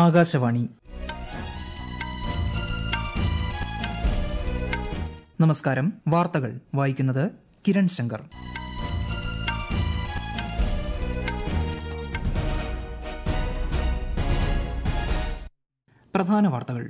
ആകാശവാണി നമസ്കാരം വാർത്തകൾ വായിക്കുന്നത് കിരൺ ശങ്കർ പ്രധാന വാർത്തകൾ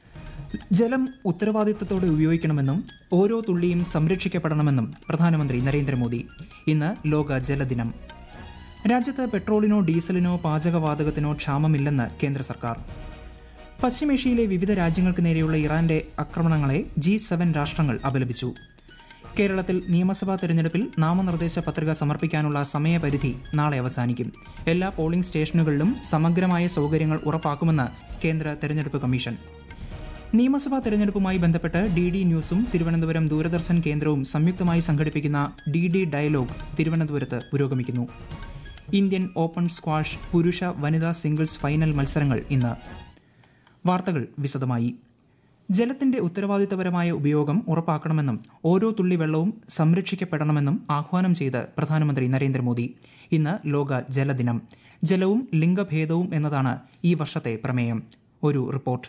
ജലം ഉത്തരവാദിത്തത്തോടെ ഉപയോഗിക്കണമെന്നും ഓരോ തുള്ളിയും സംരക്ഷിക്കപ്പെടണമെന്നും പ്രധാനമന്ത്രി നരേന്ദ്രമോദി ഇന്ന് ലോക ജലദിനം രാജ്യത്ത് പെട്രോളിനോ ഡീസലിനോ പാചകവാതകത്തിനോ ക്ഷാമമില്ലെന്ന് കേന്ദ്ര സർക്കാർ പശ്ചിമേഷ്യയിലെ വിവിധ രാജ്യങ്ങൾക്ക് നേരെയുള്ള ഇറാന്റെ ആക്രമണങ്ങളെ ജി സെവൻ രാഷ്ട്രങ്ങൾ അപലപിച്ചു കേരളത്തിൽ നിയമസഭാ തെരഞ്ഞെടുപ്പിൽ നാമനിർദ്ദേശ പത്രിക സമർപ്പിക്കാനുള്ള സമയപരിധി നാളെ അവസാനിക്കും എല്ലാ പോളിംഗ് സ്റ്റേഷനുകളിലും സമഗ്രമായ സൌകര്യങ്ങൾ ഉറപ്പാക്കുമെന്ന് കേന്ദ്ര തെരഞ്ഞെടുപ്പ് കമ്മീഷൻ നിയമസഭാ തെരഞ്ഞെടുപ്പുമായി ബന്ധപ്പെട്ട് ഡി ഡി ന്യൂസും തിരുവനന്തപുരം ദൂരദർശൻ കേന്ദ്രവും സംയുക്തമായി സംഘടിപ്പിക്കുന്ന ഡി ഡി ഡയലോഗ് തിരുവനന്തപുരത്ത് പുരോഗമിക്കുന്നു ഇന്ത്യൻ ഓപ്പൺ സ്ക്വാഷ് പുരുഷ വനിതാ സിംഗിൾസ് ഫൈനൽ മത്സരങ്ങൾ ഇന്ന് വാർത്തകൾ വിശദമായി ജലത്തിന്റെ ഉത്തരവാദിത്തപരമായ ഉപയോഗം ഉറപ്പാക്കണമെന്നും ഓരോ തുള്ളി വെള്ളവും സംരക്ഷിക്കപ്പെടണമെന്നും ആഹ്വാനം ചെയ്ത് പ്രധാനമന്ത്രി നരേന്ദ്രമോദി ഇന്ന് ലോക ജലദിനം ജലവും ലിംഗഭേദവും എന്നതാണ് ഈ വർഷത്തെ പ്രമേയം ഒരു റിപ്പോർട്ട്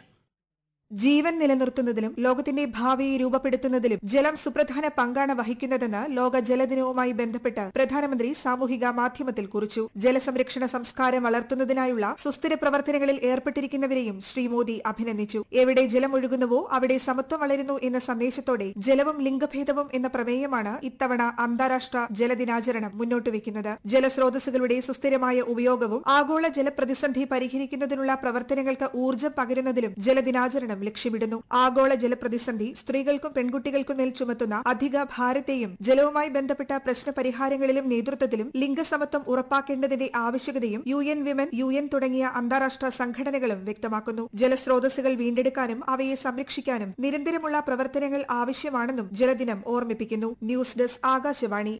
ജീവൻ നിലനിർത്തുന്നതിലും ലോകത്തിന്റെ ഭാവിയെ രൂപപ്പെടുത്തുന്നതിലും ജലം സുപ്രധാന പങ്കാണ് വഹിക്കുന്നതെന്ന് ലോക ജലദിനവുമായി ബന്ധപ്പെട്ട് പ്രധാനമന്ത്രി സാമൂഹിക മാധ്യമത്തിൽ കുറിച്ചു ജലസംരക്ഷണ സംസ്കാരം വളർത്തുന്നതിനായുള്ള സുസ്ഥിര പ്രവർത്തനങ്ങളിൽ ഏർപ്പെട്ടിരിക്കുന്നവരെയും ശ്രീ മോദി അഭിനന്ദിച്ചു എവിടെ ജലം ഒഴുകുന്നുവോ അവിടെ സമത്വം വളരുന്നു എന്ന സന്ദേശത്തോടെ ജലവും ലിംഗഭേദവും എന്ന പ്രമേയമാണ് ഇത്തവണ അന്താരാഷ്ട്ര ജലദിനാചരണം മുന്നോട്ട് വയ്ക്കുന്നത് ജലസ്രോതസ്സുകളുടെ സുസ്ഥിരമായ ഉപയോഗവും ആഗോള ജലപ്രതിസന്ധി പരിഹരിക്കുന്നതിനുള്ള പ്രവർത്തനങ്ങൾക്ക് ഊർജ്ജം പകരുന്നതിലും ജലദിനാചരണം ലക്ഷ്യമിടുന്നു ആഗോള ജലപ്രതിസന്ധി സ്ത്രീകൾക്കും പെൺകുട്ടികൾക്കും മേൽ ചുമത്തുന്ന അധിക ഭാരത്തെയും ജലവുമായി ബന്ധപ്പെട്ട പ്രശ്ന പരിഹാരങ്ങളിലും നേതൃത്വത്തിലും ലിംഗസമത്വം ഉറപ്പാക്കേണ്ടതിന്റെ ആവശ്യകതയും U N women U N തുടങ്ങിയ അന്താരാഷ്ട്ര സംഘടനകളും വ്യക്തമാക്കുന്നു ജലസ്രോതസ്സുകൾ വീണ്ടെടുക്കാനും അവയെ സംരക്ഷിക്കാനും നിരന്തരമുള്ള പ്രവർത്തനങ്ങൾ ആവശ്യമാണെന്നും ജലദിനം ഓർമ്മിപ്പിക്കുന്നു ന്യൂസ് ഡെസ്ക് ആകാശവാണി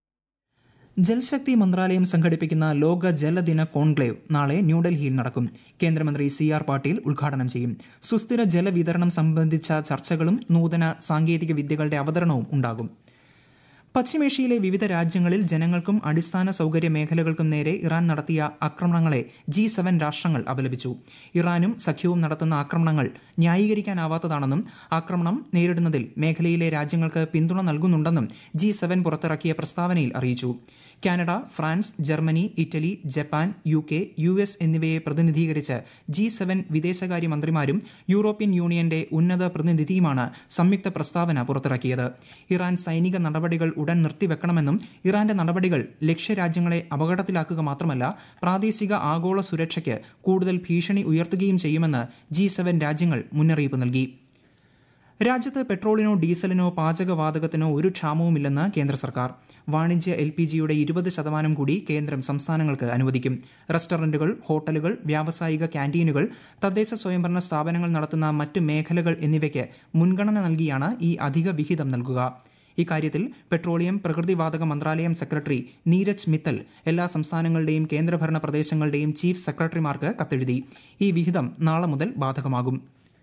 ജൽശക്തി മന്ത്രാലയം സംഘടിപ്പിക്കുന്ന ലോക ജലദിന കോൺക്ലേവ് നാളെ ന്യൂഡൽഹിയിൽ നടക്കും കേന്ദ്രമന്ത്രി സി ആർ പാട്ടീൽ ഉദ്ഘാടനം ചെയ്യും സുസ്ഥിര ജലവിതരണം സംബന്ധിച്ച ചർച്ചകളും നൂതന സാങ്കേതിക വിദ്യകളുടെ അവതരണവും ഉണ്ടാകും പശ്ചിമേഷ്യയിലെ വിവിധ രാജ്യങ്ങളിൽ ജനങ്ങൾക്കും അടിസ്ഥാന സൌകര്യ മേഖലകൾക്കും നേരെ ഇറാൻ നടത്തിയ ആക്രമണങ്ങളെ ജി സെവൻ രാഷ്ട്രങ്ങൾ അപലപിച്ചു ഇറാനും സഖ്യവും നടത്തുന്ന ആക്രമണങ്ങൾ ന്യായീകരിക്കാനാവാത്തതാണെന്നും ആക്രമണം നേരിടുന്നതിൽ മേഖലയിലെ രാജ്യങ്ങൾക്ക് പിന്തുണ നൽകുന്നുണ്ടെന്നും ജി സെവൻ പുറത്തിറക്കിയ പ്രസ്താവനയിൽ അറിയിച്ചു Canada France Germany Italy Japan U K U S എന്നിവയെ പ്രതിനിധീകരിച്ച് ജി സെവൻ വിദേശകാര്യ മന്ത്രിമാരും യൂറോപ്യൻ യൂണിയന്റെ ഉന്നത പ്രതിനിധിയുമാണ് സംയുക്ത പ്രസ്താവന പുറത്തിറക്കിയത് ഇറാൻ സൈനിക നടപടികൾ ഉടൻ നിർത്തിവെക്കണമെന്നും ഇറാന്റെ നടപടികൾ ലക്ഷ്യരാജ്യങ്ങളെ അപകടത്തിലാക്കുക മാത്രമല്ല പ്രാദേശിക ആഗോള സുരക്ഷയ്ക്ക് കൂടുതൽ ഭീഷണി ഉയർത്തുകയും ചെയ്യുമെന്ന് ജി സെവൻ രാജ്യങ്ങൾ മുന്നറിയിപ്പ് നൽകി രാജ്യത്ത് പെട്രോളിനോ ഡീസലിനോ പാചകവാതകത്തിനോ ഒരു ക്ഷാമവുമില്ലെന്ന് കേന്ദ്ര സർക്കാർ വാണിജ്യ എൽ പി ജിയുടെ ഇരുപത് ശതമാനം കൂടി കേന്ദ്രം സംസ്ഥാനങ്ങൾക്ക് അനുവദിക്കും റെസ്റ്റോറന്റുകൾ ഹോട്ടലുകൾ വ്യാവസായിക ക്യാന്റീനുകൾ തദ്ദേശ സ്വയംഭരണ സ്ഥാപനങ്ങൾ നടത്തുന്ന മറ്റ് മേഖലകൾ എന്നിവയ്ക്ക് മുൻഗണന നൽകിയാണ് ഈ അധിക വിഹിതം നൽകുക ഇക്കാര്യത്തിൽ പെട്രോളിയം പ്രകൃതിവാതക മന്ത്രാലയം സെക്രട്ടറി നീരജ് മിത്തൽ എല്ലാ സംസ്ഥാനങ്ങളുടെയും കേന്ദ്രഭരണ പ്രദേശങ്ങളുടെയും ചീഫ് സെക്രട്ടറിമാർക്ക് കത്തെഴുതി ഈ വിഹിതം നാളെ മുതൽ ബാധകമാകും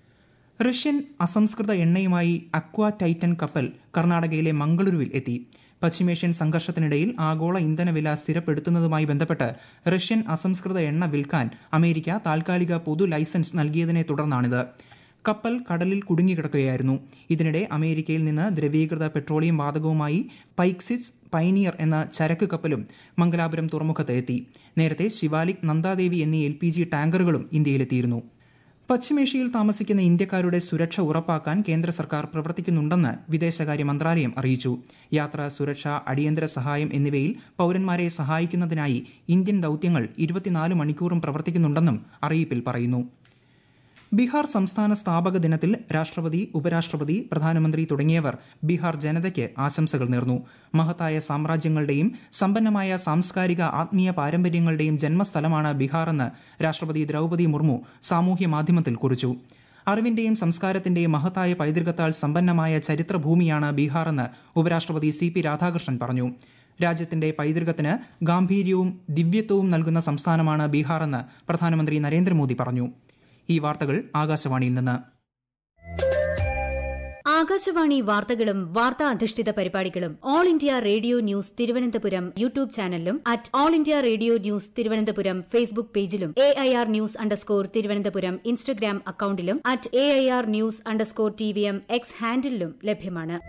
റഷ്യൻ അസംസ്കൃത എണ്ണയുമായി അക്വ ടൈറ്റൻ കപ്പൽ കർണാടകയിലെ മംഗളൂരുവിൽ എത്തി പശ്ചിമേഷ്യൻ സംഘർഷത്തിനിടയിൽ ആഗോള ഇന്ധനവില സ്ഥിരപ്പെടുത്തുന്നതുമായി ബന്ധപ്പെട്ട് റഷ്യൻ അസംസ്കൃത എണ്ണ വിൽക്കാൻ അമേരിക്ക താൽക്കാലിക പൊതു ലൈസൻസ് നൽകിയതിനെ തുടർന്നാണിത് കപ്പൽ കടലിൽ കുടുങ്ങിക്കിടക്കുകയായിരുന്നു ഇതിനിടെ അമേരിക്കയിൽ നിന്ന് ദ്രവീകൃത പെട്രോളിയം വാതകവുമായി പൈക്സിസ് പൈനിയർ എന്ന ചരക്ക് കപ്പലും മംഗലാപുരം തുറമുഖത്ത് എത്തി നേരത്തെ ശിവാലിക് നന്ദാദേവി എന്നീ എൽ ടാങ്കറുകളും ഇന്ത്യയിലെത്തിയിരുന്നു പശ്ചിമേഷ്യയിൽ താമസിക്കുന്ന ഇന്ത്യക്കാരുടെ സുരക്ഷ ഉറപ്പാക്കാൻ കേന്ദ്ര സർക്കാർ പ്രവർത്തിക്കുന്നുണ്ടെന്ന് വിദേശകാര്യ മന്ത്രാലയം അറിയിച്ചു യാത്ര സുരക്ഷ അടിയന്തര സഹായം എന്നിവയിൽ പൌരന്മാരെ സഹായിക്കുന്നതിനായി ഇന്ത്യൻ ദൌത്യങ്ങൾ ഇരുപത്തിനാല് മണിക്കൂറും പ്രവർത്തിക്കുന്നുണ്ടെന്നും അറിയിപ്പിൽ പറയുന്നു ബീഹാർ സംസ്ഥാന സ്ഥാപക ദിനത്തിൽ രാഷ്ട്രപതി ഉപരാഷ്ട്രപതി പ്രധാനമന്ത്രി തുടങ്ങിയവർ ബീഹാർ ജനതയ്ക്ക് ആശംസകൾ നേർന്നു മഹത്തായ സാമ്രാജ്യങ്ങളുടെയും സമ്പന്നമായ സാംസ്കാരിക ആത്മീയ പാരമ്പര്യങ്ങളുടെയും ജന്മസ്ഥലമാണ് ബീഹാറെന്ന് രാഷ്ട്രപതി ദ്രൌപതി മുർമു സാമൂഹ്യ മാധ്യമത്തിൽ കുറിച്ചു അറിവിന്റെയും സംസ്കാരത്തിന്റെയും മഹത്തായ പൈതൃകത്താൽ സമ്പന്നമായ ചരിത്രഭൂമിയാണ് ബീഹാറെന്ന് ഉപരാഷ്ട്രപതി സി പി രാധാകൃഷ്ണൻ പറഞ്ഞു രാജ്യത്തിന്റെ പൈതൃകത്തിന് ഗാംഭീര്യവും ദിവ്യത്വവും നൽകുന്ന സംസ്ഥാനമാണ് ബീഹാറെന്ന് പ്രധാനമന്ത്രി നരേന്ദ്രമോദി പറഞ്ഞു ഈ വാർത്തകൾ ആകാശവാണിയിൽ നിന്ന് ആകാശവാണി വാർത്തകളും വാർത്താ അധിഷ്ഠിത പരിപാടികളും all India radio news Thiruvananthapuram YouTube ചാനലിലും at all India radio news Thiruvananthapuram Facebook പേജിലും A I R news underscore Thiruvananthapuram Instagram അക്കൌണ്ടിലും at A I R news underscore T V M X ഹാൻഡിലും ലഭ്യമാണ്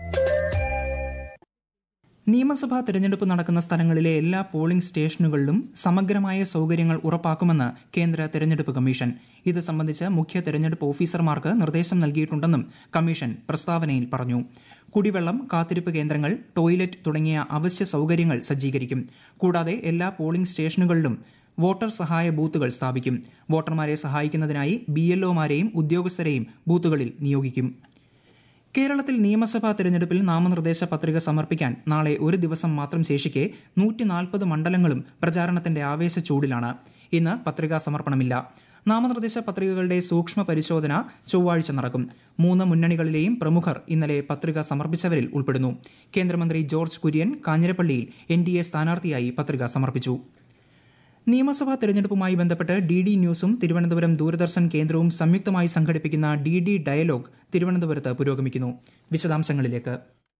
നിയമസഭാ തെരഞ്ഞെടുപ്പ് നടക്കുന്ന സ്ഥലങ്ങളിലെ എല്ലാ പോളിംഗ് സ്റ്റേഷനുകളിലും സമഗ്രമായ സൌകര്യങ്ങൾ ഉറപ്പാക്കുമെന്ന് കേന്ദ്ര തെരഞ്ഞെടുപ്പ് കമ്മീഷൻ ഇത് സംബന്ധിച്ച് മുഖ്യ തെരഞ്ഞെടുപ്പ് ഓഫീസർമാർക്ക് നിർദ്ദേശം നൽകിയിട്ടുണ്ടെന്നും കമ്മീഷൻ പ്രസ്താവനയിൽ പറഞ്ഞു കുടിവെള്ളം കാത്തിരിപ്പ് കേന്ദ്രങ്ങൾ ടോയ്ലറ്റ് തുടങ്ങിയ അവശ്യ സൌകര്യങ്ങൾ സജ്ജീകരിക്കും കൂടാതെ എല്ലാ പോളിംഗ് സ്റ്റേഷനുകളിലും വോട്ടർ സഹായ ബൂത്തുകൾ സ്ഥാപിക്കും വോട്ടർമാരെ സഹായിക്കുന്നതിനായി ബി എൽഒമാരെയും ഉദ്യോഗസ്ഥരെയും ബൂത്തുകളിൽ നിയോഗിക്കും കേരളത്തിൽ നിയമസഭാ തെരഞ്ഞെടുപ്പിൽ നാമനിർദ്ദേശ പത്രിക സമർപ്പിക്കാൻ നാളെ ഒരു ദിവസം മാത്രം ശേഷിക്കെ നൂറ്റി നാൽപ്പത് മണ്ഡലങ്ങളും പ്രചാരണത്തിന്റെ ആവേശ ചൂടിലാണ് ഇന്ന് പത്രികാ സമർപ്പണമില്ല നാമനിർദ്ദേശ പത്രികകളുടെ സൂക്ഷ്മ പരിശോധന ചൊവ്വാഴ്ച നടക്കും മൂന്ന് മുന്നണികളിലെയും പ്രമുഖർ ഇന്നലെ പത്രിക സമർപ്പിച്ചവരിൽ ഉൾപ്പെടുന്നു കേന്ദ്രമന്ത്രി ജോർജ് കുര്യൻ കാഞ്ഞിരപ്പള്ളിയിൽ എൻ ഡി എ സ്ഥാനാർത്ഥിയായി പത്രിക സമർപ്പിച്ചു നിയമസഭാ തെരഞ്ഞെടുപ്പുമായി ബന്ധപ്പെട്ട് ഡി ഡി ന്യൂസും തിരുവനന്തപുരം ദൂരദർശൻ കേന്ദ്രവും സംയുക്തമായി സംഘടിപ്പിക്കുന്ന ഡി ഡി ഡയലോഗ് തിരുവനന്തപുരത്ത് പുരോഗമിക്കുന്നു വിശദാംശങ്ങളിലേക്ക്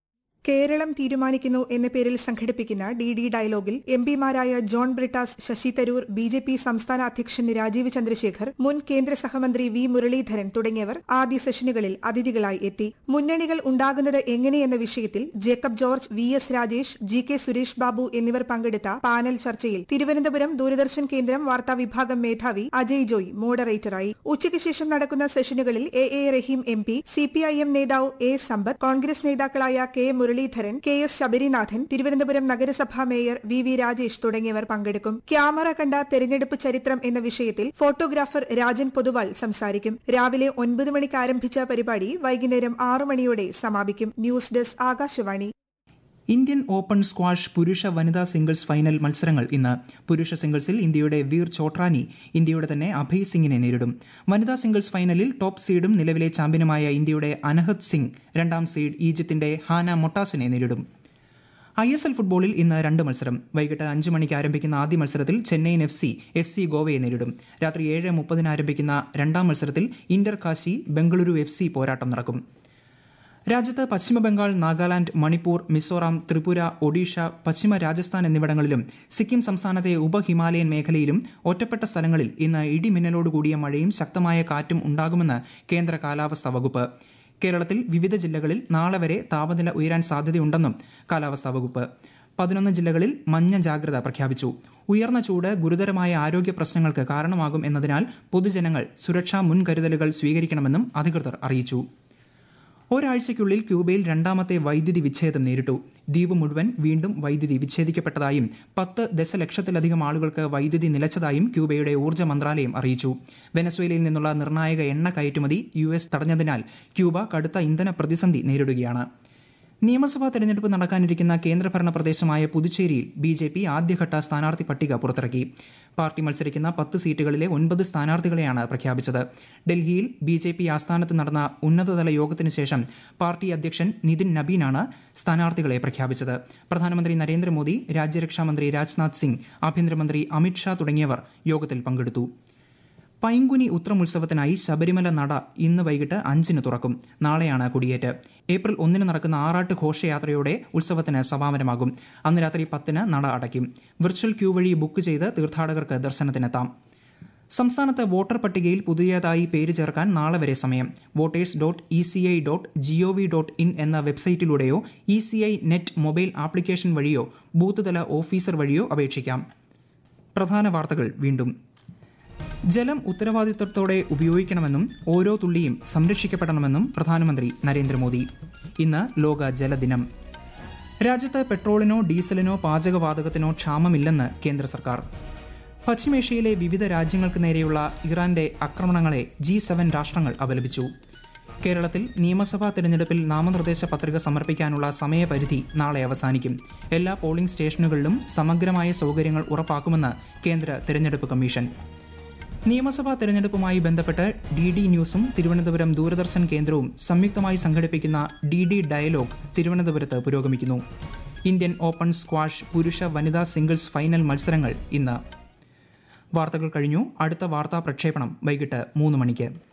കേരളം തീരുമാനിക്കുന്നു എന്ന പേരിൽ സംഘടിപ്പിക്കുന്ന ഡി ഡി ഡയലോഗിൽ എം പിമാരായ John Brittas Shashi Tharoor B J P സംസ്ഥാന അധ്യക്ഷൻ രാജീവ് ചന്ദ്രശേഖർ മുൻ കേന്ദ്ര സഹമന്ത്രി വി മുരളീധരൻ തുടങ്ങിയവർ ആദ്യ സെഷനുകളിൽ അതിഥികളായി എത്തി മുന്നണികൾ ഉണ്ടാകുന്നത് എങ്ങനെയെന്ന വിഷയത്തിൽ Jacob George V S Rajesh G K Suresh Babu എന്നിവർ പങ്കെടുത്ത പാനൽ ചർച്ചയിൽ തിരുവനന്തപുരം ദൂരദർശൻ കേന്ദ്രം വാർത്താ വിഭാഗം മേധാവി അജയ് ജോയ് മോഡറേറ്ററായി ഉച്ചയ്ക്ക് ശേഷം നടക്കുന്ന സെഷനുകളിൽ A A Rahim M P C P I M നേതാവ് എ സമ്പത്ത് കോൺഗ്രസ് നേതാക്കളായ K Muraleedharan K S Sabarinathan Thiruvananthapuram നഗരസഭാ മേയർ വി വി രാജേഷ് തുടങ്ങിയവർ പങ്കെടുക്കും ക്യാമറ കണ്ട തെരഞ്ഞെടുപ്പ് ചരിത്രം എന്ന വിഷയത്തിൽ ഫോട്ടോഗ്രാഫർ രാജൻ പൊതുവാൾ സംസാരിക്കും രാവിലെ ഒൻപത് മണിക്ക് ആരംഭിച്ച പരിപാടി വൈകുന്നേരം ആറു മണിയോടെ സമാപിക്കും news desk Akashvani Indian open squash പുരുഷ വനിതാ സിംഗിൾസ് ഫൈനൽ മത്സരങ്ങൾ ഇന്ന് പുരുഷ സിംഗിൾസിൽ ഇന്ത്യയുടെ വീർ ചോട്രാനി ഇന്ത്യയുടെ തന്നെ അഭയ് സിംഗിനെ നേരിടും വനിതാ സിംഗിൾസ് ഫൈനലിൽ ടോപ്പ് സീഡും നിലവിലെ ചാമ്പ്യനുമായ ഇന്ത്യയുടെ അനഹത് സിംഗ് രണ്ടാം സീഡ് ഈജിപ്തിന്റെ ഹാന മൊട്ടാസിനെ നേരിടും ഐ എസ് എൽ ഫുട്ബോളിൽ ഇന്ന് രണ്ട് മത്സരം വൈകിട്ട് അഞ്ച് മണിക്ക് ആരംഭിക്കുന്ന ആദ്യ മത്സരത്തിൽ Chennaiyin F C F C ഗോവയെ നേരിടും രാത്രി ഏഴ് മുപ്പതിന് ആരംഭിക്കുന്ന രണ്ടാം മത്സരത്തിൽ Inter Kashi Bengaluru F C പോരാട്ടം നടക്കും രാജ്യത്ത് പശ്ചിമബംഗാൾ നാഗാലാന്റ് മണിപ്പൂർ മിസോറാം ത്രിപുര ഒഡീഷ പശ്ചിമ രാജസ്ഥാൻ എന്നിവിടങ്ങളിലും സിക്കിം സംസ്ഥാനത്തെ ഉപഹിമാലയൻ മേഖലയിലും ഒറ്റപ്പെട്ട സ്ഥലങ്ങളിൽ ഇന്ന് ഇടിമിന്നലോടുകൂടിയ മഴയും ശക്തമായ കാറ്റും ഉണ്ടാകുമെന്ന് കേന്ദ്ര കാലാവസ്ഥാ വകുപ്പ് കേരളത്തിൽ വിവിധ ജില്ലകളിൽ നാളെ വരെ താപനില ഉയരാൻ സാധ്യതയുണ്ടെന്നും കാലാവസ്ഥാ വകുപ്പ് പതിനൊന്ന് ജില്ലകളിൽ മഞ്ഞ ജാഗ്രത പ്രഖ്യാപിച്ചു ഉയർന്ന ചൂട് ഗുരുതരമായ ആരോഗ്യ പ്രശ്നങ്ങൾക്ക് കാരണമാകും എന്നതിനാൽ പൊതുജനങ്ങൾ സുരക്ഷാ മുൻകരുതലുകൾ സ്വീകരിക്കണമെന്നും അധികൃതർ അറിയിച്ചു ഒരാഴ്ചയ്ക്കുള്ളിൽ ക്യൂബയിൽ രണ്ടാമത്തെ വൈദ്യുതി വിച്ഛേദം നേരിട്ടു ദ്വീപ് മുഴുവൻ വീണ്ടും വൈദ്യുതി വിച്ഛേദിക്കപ്പെട്ടതായും പത്ത് ദശലക്ഷത്തിലധികം ആളുകൾക്ക് വൈദ്യുതി നിലച്ചതായും ക്യൂബയുടെ ഊർജ്ജ മന്ത്രാലയം അറിയിച്ചു വെനസ്വേലയിൽ നിന്നുള്ള നിർണായക എണ്ണ കയറ്റുമതി യു എസ് തടഞ്ഞതിനാൽ ക്യൂബ കടുത്ത ഇന്ധന പ്രതിസന്ധി നേരിടുകയാണ് നിയമസഭാ തെരഞ്ഞെടുപ്പ് നടക്കാനിരിക്കുന്ന കേന്ദ്രഭരണ പ്രദേശമായ പുതുച്ചേരിയിൽ ബി ജെ പി ആദ്യഘട്ട സ്ഥാനാർത്ഥി പട്ടിക പുറത്തിറക്കി പാർട്ടി മത്സരിക്കുന്ന പത്ത് സീറ്റുകളിലെ ഒൻപത് സ്ഥാനാർത്ഥികളെയാണ് പ്രഖ്യാപിച്ചത് ഡൽഹിയിൽ ബി ജെ പി ആസ്ഥാനത്ത് നടന്ന ഉന്നതതല യോഗത്തിനു ശേഷം പാർട്ടി അധ്യക്ഷൻ നിതിൻ നബീനാണ് സ്ഥാനാർത്ഥികളെ പ്രഖ്യാപിച്ചത് പ്രധാനമന്ത്രി നരേന്ദ്രമോദി രാജ്യരക്ഷാമന്ത്രി രാജ്നാഥ് സിംഗ് ആഭ്യന്തരമന്ത്രി അമിത്ഷാ തുടങ്ങിയവർ യോഗത്തിൽ പങ്കെടുത്തു പൈങ്കുനി ഉത്രമുത്സവത്തിനായി ശബരിമല നട ഇന്ന് വൈകിട്ട് അഞ്ചിന് തുറക്കും നാളെയാണ് കൊടിയേറ്റ് ഏപ്രിൽ ഒന്നിന് നടക്കുന്ന ആറാട്ട് ഘോഷയാത്രയോടെ ഉത്സവത്തിന് സമാപനമാകും അന്ന് രാത്രി പത്തിന് നട അടയ്ക്കും വിർച്വൽ ക്യൂ വഴി ബുക്ക് ചെയ്ത് തീർത്ഥാടകർക്ക് ദർശനത്തിനെത്താം സംസ്ഥാനത്ത് വോട്ടർ പട്ടികയിൽ പുതിയതായി പേര് ചേർക്കാൻ നാളെ വരെ സമയം voters dot E C I dot gov dot in എന്ന വെബ്സൈറ്റിലൂടെയോ E C I net mobile application വഴിയോ ബൂത്ത് തല ഓഫീസർ വഴിയോ അപേക്ഷിക്കാം പ്രധാന വാർത്തകൾ വീണ്ടും ജലം ഉത്തരവാദിത്തത്തോടെ ഉപയോഗിക്കണമെന്നും ഓരോ തുള്ളിയും സംരക്ഷിക്കപ്പെടണമെന്നും പ്രധാനമന്ത്രി നരേന്ദ്രമോദി ഇന്ന് ലോക ജലദിനം രാജ്യത്ത് പെട്രോളിനോ ഡീസലിനോ പാചകവാതകത്തിനോ ക്ഷാമമില്ലെന്ന് കേന്ദ്ര സർക്കാർ പശ്ചിമേഷ്യയിലെ വിവിധ രാജ്യങ്ങൾക്ക് നേരെയുള്ള ഇറാന്റെ ആക്രമണങ്ങളെ ജി സെവൻ രാഷ്ട്രങ്ങൾ അപലപിച്ചു കേരളത്തിൽ നിയമസഭാ തെരഞ്ഞെടുപ്പിൽ നാമനിർദ്ദേശ പത്രിക സമർപ്പിക്കാനുള്ള സമയപരിധി നാളെ അവസാനിക്കും എല്ലാ പോളിംഗ് സ്റ്റേഷനുകളിലും സമഗ്രമായ സൗകര്യങ്ങൾ ഉറപ്പാക്കുമെന്ന് കേന്ദ്ര തെരഞ്ഞെടുപ്പ് കമ്മീഷൻ നിയമസഭാ തെരഞ്ഞെടുപ്പുമായി ബന്ധപ്പെട്ട് ഡി ഡി ന്യൂസും തിരുവനന്തപുരം ദൂരദർശൻ കേന്ദ്രവും സംയുക്തമായി സംഘടിപ്പിക്കുന്ന ഡി ഡി ഡയലോഗ് തിരുവനന്തപുരത്ത് പുരോഗമിക്കുന്നു ഇന്ത്യൻ ഓപ്പൺ സ്ക്വാഷ് പുരുഷ വനിതാ സിംഗിൾസ് ഫൈനൽ മത്സരങ്ങൾ ഇന്ന് വാർത്തകൾ കഴിഞ്ഞു അടുത്ത വാർത്താ പ്രക്ഷേപണം വൈകിട്ട് മൂന്ന് മണിക്ക്